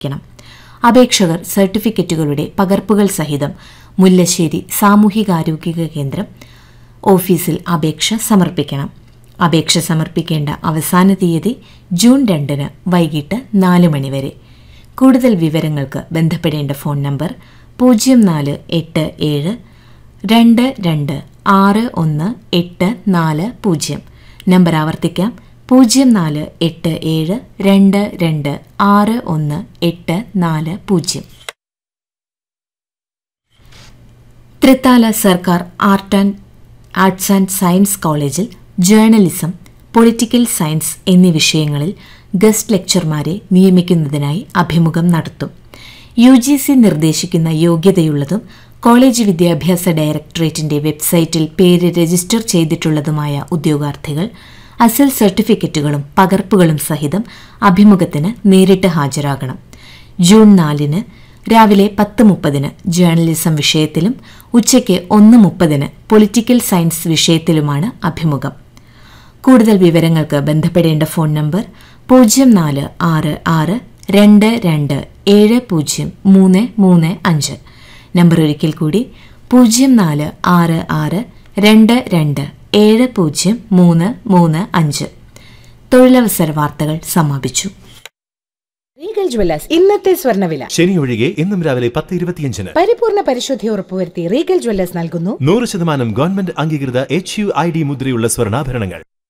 ക്കണം അപേക്ഷകർ സർട്ടിഫിക്കറ്റുകളുടെ പകർപ്പുകൾ സഹിതം മുല്ലശ്ശേരി സാമൂഹികാരോഗ്യ കേന്ദ്രം ഓഫീസിൽ അപേക്ഷ സമർപ്പിക്കണം അപേക്ഷ സമർപ്പിക്കേണ്ട അവസാന തീയതി ജൂൺ രണ്ടിന് വൈകിട്ട് നാല് മണിവരെ കൂടുതൽ വിവരങ്ങൾക്ക് ബന്ധപ്പെടേണ്ട ഫോൺ നമ്പർ പൂജ്യം നാല് എട്ട് ഏഴ് രണ്ട് രണ്ട് ആറ് ഒന്ന് എട്ട് നാല് പൂജ്യം നമ്പർ ആവർത്തിക്കാം പൂജ്യം നാല് എട്ട് ഏഴ് രണ്ട് രണ്ട് ആറ് ഒന്ന് എട്ട് നാല് പൂജ്യം തൃത്താല സർക്കാർ art and arts and science കോളേജിൽ ജേർണലിസം പൊളിറ്റിക്കൽ സയൻസ് എന്നീ വിഷയങ്ങളിൽ ഗസ്റ്റ് ലെക്ചർമാരെ നിയമിക്കുന്നതിനായി അഭിമുഖം നടത്തും യു ജി സി നിർദ്ദേശിക്കുന്ന യോഗ്യതയുള്ളതും കോളേജ് വിദ്യാഭ്യാസ ഡയറക്ടറേറ്റിന്റെ വെബ്സൈറ്റിൽ പേര് രജിസ്റ്റർ ചെയ്തിട്ടുള്ളതുമായ ഉദ്യോഗാർത്ഥികൾ അസൽ സർട്ടിഫിക്കറ്റുകളും പകർപ്പുകളും സഹിതം അഭിമുഖത്തിന് നേരിട്ട് ഹാജരാകണം ജൂൺ നാലിന് രാവിലെ പത്ത് മുപ്പതിന് ജേർണലിസം വിഷയത്തിലും ഉച്ചയ്ക്ക് ഒന്ന് മുപ്പതിന് പൊളിറ്റിക്കൽ സയൻസ് വിഷയത്തിലുമാണ് അഭിമുഖം കൂടുതൽ വിവരങ്ങൾക്ക് ബന്ധപ്പെടേണ്ട ഫോൺ നമ്പർ പൂജ്യം നാല് ആറ് ആറ് രണ്ട് രണ്ട് ഏഴ് പൂജ്യം മൂന്ന് മൂന്ന് അഞ്ച് നമ്പർ ഒരിക്കൽ കൂടി പൂജ്യം നാല് ആറ് ആറ് രണ്ട് രണ്ട് ഏഴ് പൂജ്യം മൂന്ന് മൂന്ന് അഞ്ച് തൊഴിലവസര വാർത്തകൾ സമാപിച്ചു റീഗൽ ജ്വല്ലേഴ്സ് ഇന്നത്തെ സ്വർണ്ണവില ശനി ഒഴികെ എന്നും രാവിലെ പത്ത് ഇരുപത്തിയഞ്ചിന് പരിപൂർണ പരിശുദ്ധി ഉറപ്പുവരുത്തി റീഗൽ ജ്വല്ലേഴ്സ് നൽകുന്നു നൂറ് ശതമാനം ഗവൺമെന്റ് അംഗീകൃത എച്ച് യു ഐ ഡി മുദ്രയുള്ള സ്വർണ്ണാഭരണങ്ങൾ